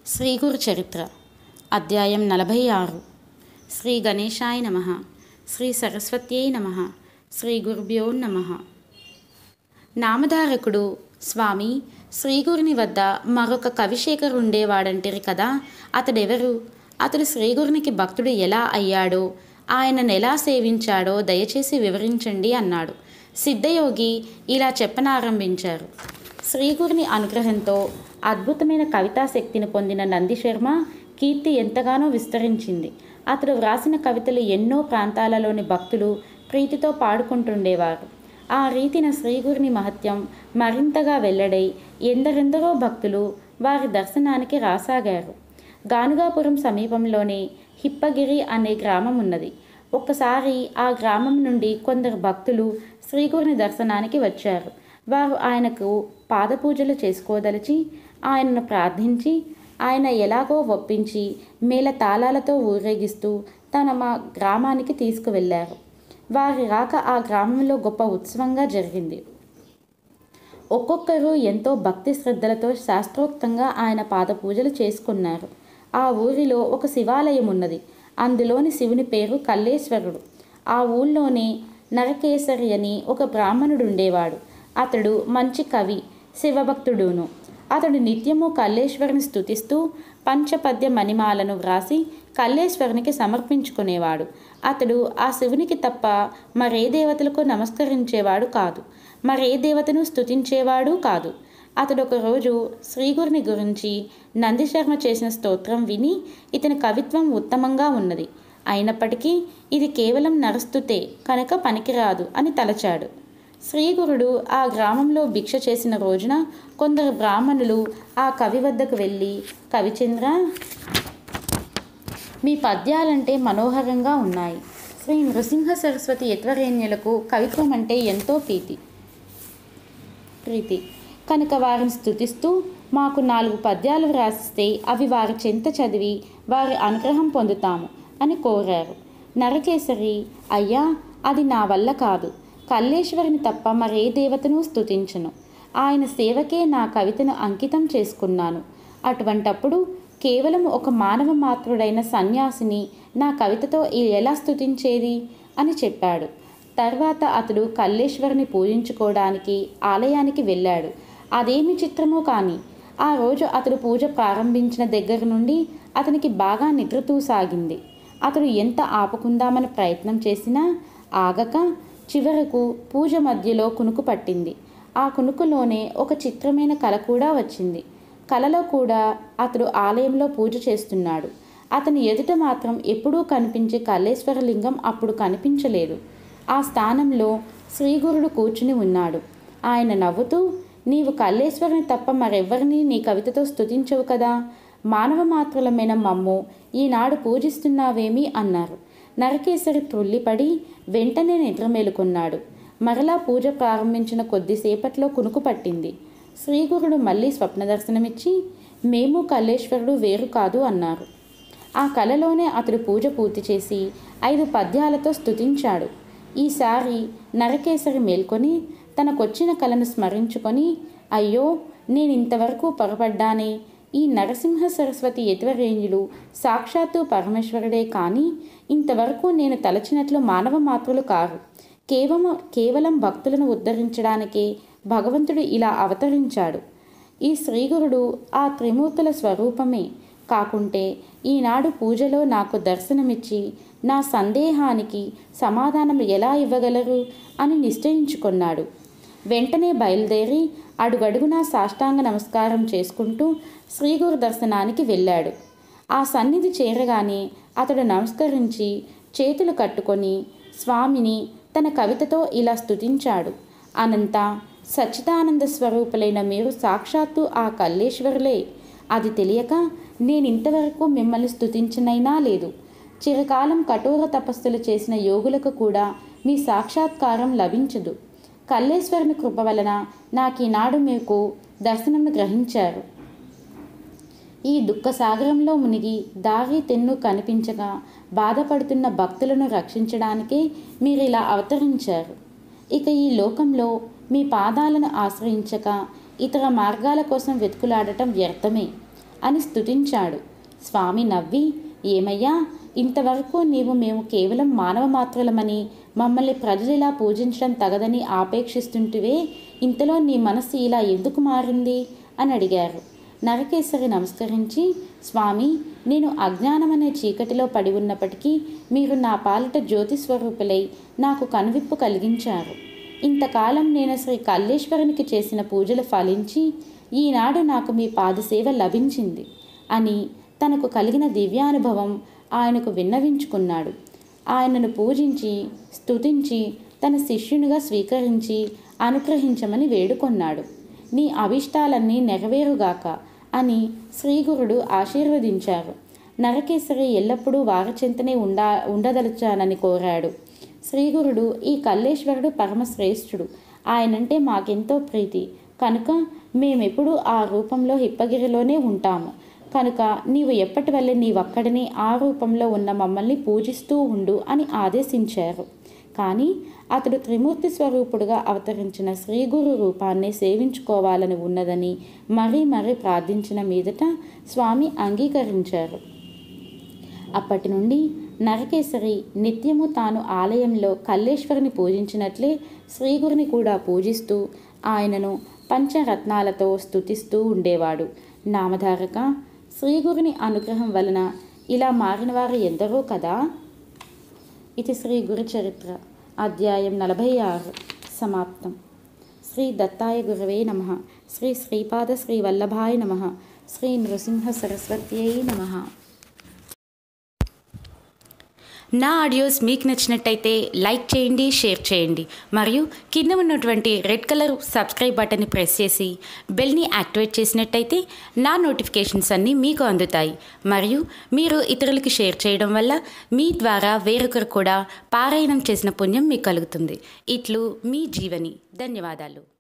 శ్రీ గురు చరిత్ర అధ్యాయం నలభై ఆరు శ్రీ గణేశాయ నమ శ్రీ సరస్వత్యై నమ శ్రీ గురుభ్యో నమ నామధారకుడు స్వామి శ్రీగురుని వద్ద మరొక కవిశేఖరు ఉండేవాడంటిరి కదా అతడెవరు అతడు శ్రీగురునికి భక్తుడు ఎలా అయ్యాడో ఆయనను ఎలా సేవించాడో దయచేసి వివరించండి అన్నాడు సిద్ధయోగి ఇలా చెప్పనారంభించారు శ్రీగురుని అనుగ్రహంతో అద్భుతమైన కవితా శక్తిని పొందిన నందిశర్మ కీర్తి ఎంతగానో విస్తరించింది అతడు వ్రాసిన కవితలు ఎన్నో ప్రాంతాలలోని భక్తులు ప్రీతితో పాడుకుంటుండేవారు ఆ రీతిన శ్రీగురుని మహత్యం మరింతగా వెల్లడై ఎందరెందరో భక్తులు వారి దర్శనానికి రాసాగారు గానుగాపురం సమీపంలోనే హిప్పగిరి అనే గ్రామం ఉన్నది ఒక్కసారి ఆ గ్రామం నుండి కొందరు భక్తులు శ్రీగురుని దర్శనానికి వచ్చారు వారు ఆయనకు పాదపూజలు చేసుకోదలిచి ఆయనను ప్రార్థించి ఆయన ఎలాగో ఒప్పించి మేళ తాళాలతో ఊరేగిస్తూ తన మా గ్రామానికి తీసుకువెళ్ళారు వారి రాక ఆ గ్రామంలో గొప్ప ఉత్సవంగా జరిగింది ఒక్కొక్కరు ఎంతో భక్తి శ్రద్ధలతో శాస్త్రోక్తంగా ఆయన పాదపూజలు చేసుకున్నారు ఆ ఊరిలో ఒక శివాలయం ఉన్నది అందులోని శివుని పేరు కల్లేశ్వరుడు ఆ ఊళ్ళోనే నరకేసరి అని ఒక బ్రాహ్మణుడు ఉండేవాడు అతడు మంచి కవి శివభక్తుడును అతడు నిత్యము కల్లేశ్వరుని స్తుతిస్తూ పంచపద్య మణిమాలను వ్రాసి కల్లేశ్వరునికి సమర్పించుకునేవాడు అతడు ఆ శివునికి తప్ప మరే దేవతలకు నమస్కరించేవాడు కాదు మరే దేవతను స్తుతించేవాడు కాదు అతడు ఒకరోజు శ్రీగురుని గురించి నందిశర్మ చేసిన స్తోత్రం విని ఇతని కవిత్వం ఉత్తమంగా ఉన్నది అయినప్పటికీ ఇది కేవలం నరస్తుతే కనుక పనికిరాదు అని తలచాడు శ్రీగురుడు ఆ గ్రామంలో భిక్ష చేసిన రోజున కొందరు బ్రాహ్మణులు ఆ కవి వద్దకు వెళ్ళి కవిచంద్ర మీ పద్యాలంటే మనోహరంగా ఉన్నాయి శ్రీ నృసింహ సరస్వతి యత్వరేణ్యులకు కవిత్వం అంటే ఎంతో ప్రీతి ప్రీతి కనుక వారిని స్థుతిస్తూ మాకు నాలుగు పద్యాలు వ్రాసిస్తే అవి వారి చెంత చదివి వారి అనుగ్రహం పొందుతాము అని కోరారు నరకేసరి అయ్యా అది నా వల్ల కాదు కల్లేశ్వరిని తప్ప మరే దేవతను స్తుతించను ఆయన సేవకే నా కవితను అంకితం చేసుకున్నాను అటువంటప్పుడు కేవలం ఒక మానవ మాత్రుడైన సన్యాసిని నా కవితతో ఎలా స్తుతించేది అని చెప్పాడు తర్వాత అతడు కల్లేశ్వరిని పూజించుకోవడానికి ఆలయానికి వెళ్ళాడు అదేమి చిత్రమో కానీ ఆ రోజు అతడు పూజ ప్రారంభించిన దగ్గర నుండి అతనికి బాగా నిద్రతూ సాగింది అతడు ఎంత ఆపుకుందామని ప్రయత్నం చేసినా ఆగక చివరకు పూజ మధ్యలో కునుకు పట్టింది ఆ కునుకులోనే ఒక చిత్రమైన కల కూడా వచ్చింది కలలో కూడా అతడు ఆలయంలో పూజ చేస్తున్నాడు అతని ఎదుట మాత్రం ఎప్పుడూ కనిపించే కల్లేశ్వర లింగం అప్పుడు కనిపించలేదు ఆ స్థానంలో శ్రీగురుడు కూర్చుని ఉన్నాడు ఆయన నవ్వుతూ నీవు కల్లేశ్వరిని తప్ప మరెవ్వరిని నీ కవితతో స్తుతించవు కదా మానవ మాత్రులమైన మమ్ము ఈనాడు పూజిస్తున్నావేమి అన్నారు నరకేసరి త్రుల్లిపడి వెంటనే నిద్ర మేలుకున్నాడు మరలా పూజ ప్రారంభించిన కొద్దిసేపట్లో కునుకు పట్టింది శ్రీగురుడు మళ్ళీ స్వప్న దర్శనమిచ్చి మేము కల్లేశ్వరుడు వేరు కాదు అన్నారు ఆ కలలోనే అతడు పూజ పూర్తి చేసి ఐదు పద్యాలతో స్తుతించాడు ఈసారి నరకేసరి మేల్కొని తనకొచ్చిన కలను స్మరించుకొని అయ్యో నేను ఇంతవరకు పొరపడ్డానే ఈ నరసింహ సరస్వతి యతివరేణులు సాక్షాత్తు పరమేశ్వరుడే కానీ ఇంతవరకు నేను తలచినట్లు మానవ మాత్రులు కారు కేవలం కేవలం భక్తులను ఉద్ధరించడానికే భగవంతుడు ఇలా అవతరించాడు ఈ శ్రీగురుడు ఆ త్రిమూర్తుల స్వరూపమే కాకుంటే ఈనాడు పూజలో నాకు దర్శనమిచ్చి నా సందేహానికి సమాధానం ఎలా ఇవ్వగలరు అని నిశ్చయించుకున్నాడు వెంటనే బయలుదేరి అడుగడుగునా సాష్టాంగ నమస్కారం చేసుకుంటూ శ్రీగురు దర్శనానికి వెళ్ళాడు ఆ సన్నిధి చేరగానే అతడు నమస్కరించి చేతులు కట్టుకొని స్వామిని తన కవితతో ఇలా స్తుతించాడు అనంత సచ్చిదానంద స్వరూపులైన మీరు సాక్షాత్తు ఆ కల్లేశ్వరులే అది తెలియక నేను ఇంతవరకు మిమ్మల్ని స్తుతించనైనా లేదు చిరకాలం కఠోర తపస్సులు చేసిన యోగులకు కూడా మీ సాక్షాత్కారం లభించదు కల్లేశ్వరుని కృప వలన నాకు ఈనాడు మీకు దర్శనం గ్రహించారు ఈ దుఃఖ సాగరంలో మునిగి దారి తెన్ను కనిపించగా బాధపడుతున్న భక్తులను రక్షించడానికే మీరు ఇలా అవతరించారు ఇక ఈ లోకంలో మీ పాదాలను ఆశ్రయించక ఇతర మార్గాల కోసం వెతుకులాడటం వ్యర్థమే అని స్తుతించాడు స్వామి నవ్వి ఏమయ్యా ఇంతవరకు నీవు మేము కేవలం మానవ మాత్రులమని మమ్మల్ని ప్రజలిలా పూజించడం తగదని ఆపేక్షిస్తుంటివే ఇంతలో నీ మనస్సు ఇలా ఎందుకు మారింది అని అడిగారు నరకేశ్వరి నమస్కరించి స్వామి నేను అజ్ఞానమనే చీకటిలో పడి ఉన్నప్పటికీ మీరు నా పాలిట జ్యోతి స్వరూపులై నాకు కనువిప్పు కలిగించారు ఇంతకాలం నేను శ్రీ కల్లేశ్వరునికి చేసిన పూజలు ఫలించి ఈనాడు నాకు మీ పాదసేవ లభించింది అని తనకు కలిగిన దివ్యానుభవం ఆయనకు విన్నవించుకున్నాడు ఆయనను పూజించి స్తుతించి తన శిష్యునిగా స్వీకరించి అనుగ్రహించమని వేడుకొన్నాడు నీ అభిష్టాలన్నీ నెరవేరుగాక అని శ్రీగురుడు ఆశీర్వదించారు నరకేశ్వరి ఎల్లప్పుడూ వారచెంతనే ఉండా ఉండదలిచానని కోరాడు శ్రీగురుడు ఈ కల్లేశ్వరుడు పరమశ్రేష్ఠుడు ఆయనంటే మాకెంతో ప్రీతి కనుక మేమెప్పుడు ఆ రూపంలో హిప్పగిరిలోనే ఉంటాము కనుక నీవు ఎప్పటి వల్లే నీవక్కడనే ఆ రూపంలో ఉన్న మమ్మల్ని పూజిస్తూ ఉండు అని ఆదేశించారు కానీ అతడు త్రిమూర్తి స్వరూపుడుగా అవతరించిన శ్రీగురు రూపాన్ని సేవించుకోవాలని ఉన్నదని మరీ మరీ ప్రార్థించిన మీదట స్వామి అంగీకరించారు అప్పటి నుండి నరకేసరి నిత్యము తాను ఆలయంలో కల్లేశ్వరిని పూజించినట్లే శ్రీగురిని కూడా పూజిస్తూ ఆయనను పంచరత్నాలతో స్తుతిస్తూ ఉండేవాడు నామధారక శ్రీగురుని అనుగ్రహం వలన ఇలా మారినవారు ఎందరో కదా ఇది శ్రీ గురు చరిత్ర అధ్యాయం నలభై ఆరు సమాప్తం శ్రీ దత్తాయ గురవే నమ శ్రీ శ్రీపాద శ్రీ వల్లభాయ నమ శ్రీ నృసింహ సరస్వత్యై నమ నా ఆడియోస్ మీకు నచ్చినట్టయితే లైక్ చేయండి షేర్ చేయండి మరియు కింద ఉన్నటువంటి రెడ్ కలర్ సబ్స్క్రైబ్ బటన్ని ప్రెస్ చేసి బెల్ని యాక్టివేట్ చేసినట్టయితే నా నోటిఫికేషన్స్ అన్నీ మీకు అందుతాయి మరియు మీరు ఇతరులకి షేర్ చేయడం వల్ల మీ ద్వారా వేరొకరు కూడా పారాయణం చేసిన పుణ్యం మీకు కలుగుతుంది ఇట్లు మీ జీవని ధన్యవాదాలు